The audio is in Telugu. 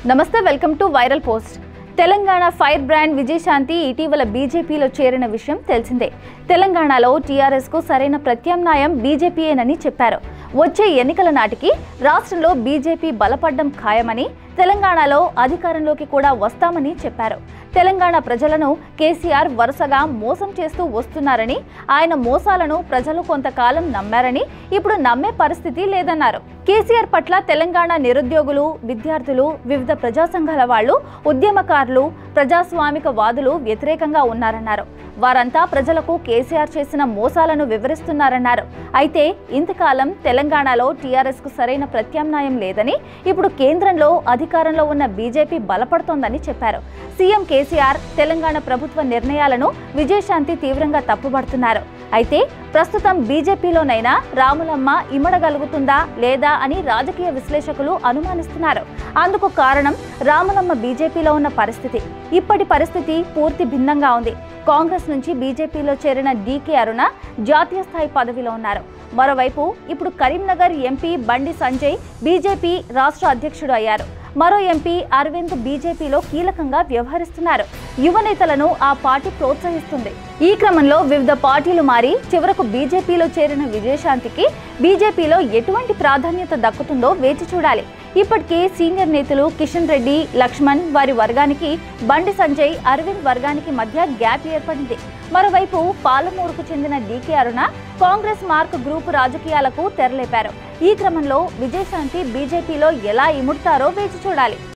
నమస్తే welcome to viral post Telangana fire brand Vijayashanti ఇటీవల బీజేపీలో చేరిన విషయం తెలిసిందే తెలంగాణలో టీఆర్ఎస్కు సరైన ప్రత్యామ్నాయం బీజేపీయేనని చెప్పారు వచ్చే ఎన్నికల నాటికి రాష్ట్రంలో బీజేపీ బలపడ్డం ఖాయమని తెలంగాణలో అధికారంలోకి కూడా వస్తామని చెప్పారు తెలంగాణ ప్రజలను కేసీఆర్ వరుసగా మోసం చేస్తూ వస్తున్నారని ఆయన మోసాలను ప్రజలు కొంతకాలం నమ్మారని ఇప్పుడు నమ్మే పరిస్థితి లేదన్నారు కేసీఆర్ పట్ల తెలంగాణ నిరుద్యోగులు విద్యార్థులు వివిధ ప్రజా సంఘాల వాళ్ళు ఉద్యమకారులు ప్రజాస్వామిక వాదులు వ్యతిరేకంగా ఉన్నారన్నారు వారంతా ప్రజలకు కేసీఆర్ చేసిన మోసాలను వివరిస్తున్నారన్నారు అయితే ఇంతకాలం తెలంగాణలో టీఆర్ఎస్ కు సరైన ప్రత్యామ్నాయం లేదని ఇప్పుడు కేంద్రంలో అధికారంలో ఉన్న బీజేపీ బలపడుతోందని చెప్పారు సీఎం కేసీఆర్ తెలంగాణ ప్రభుత్వ నిర్ణయాలను విజయశాంతి తీవ్రంగా తప్పుపడుతున్నారు అయితే ప్రస్తుతం బీజేపీలోనైనా రాములమ్మ ఇమడగలుగుతుందా లేదా అని రాజకీయ విశ్లేషకులు అనుమానిస్తున్నారు అందుకు కారణం రాములమ్మ బీజేపీలో ఉన్న పరిస్థితి ఇప్పటి పరిస్థితి పూర్తి భిన్నంగా ఉంది కాంగ్రెస్ నుంచి బీజేపీలో చేరిన డీకే అరుణ జాతీయ స్థాయి పదవిలో ఉన్నారు మరోవైపు ఇప్పుడు కరీంనగర్ ఎంపీ బండి సంజయ్ బీజేపీ రాష్ట్ర అధ్యక్షుడు అయ్యారు మరో ఎంపీ అరవింద్ బీజేపీలో కీలకంగా వ్యవహరిస్తున్నారు యువ నేతలను ఆ పార్టీ ప్రోత్సహిస్తుంది ఈ క్రమంలో వివిధ పార్టీలు మారి చివరకు బీజేపీలో చేరిన విజయశాంతికి బీజేపీలో ఎటువంటి ప్రాధాన్యత దక్కుతుందో వేచి చూడాలి ఇప్పటికే సీనియర్ నేతలు కిషన్ రెడ్డి లక్ష్మణ్ వారి వర్గానికి బండి సంజయ్ అరవింద్ వర్గానికి మధ్య గ్యాప్ ఏర్పడింది మరోవైపు పాలమూరుకు చెందిన DK Aruna Congress mark group రాజకీయాలకు తెరలేపారు ఈ క్రమంలో విజయశాంతి బీజేపీలో ఎలా ఇముడతారో వేచి చూడాలి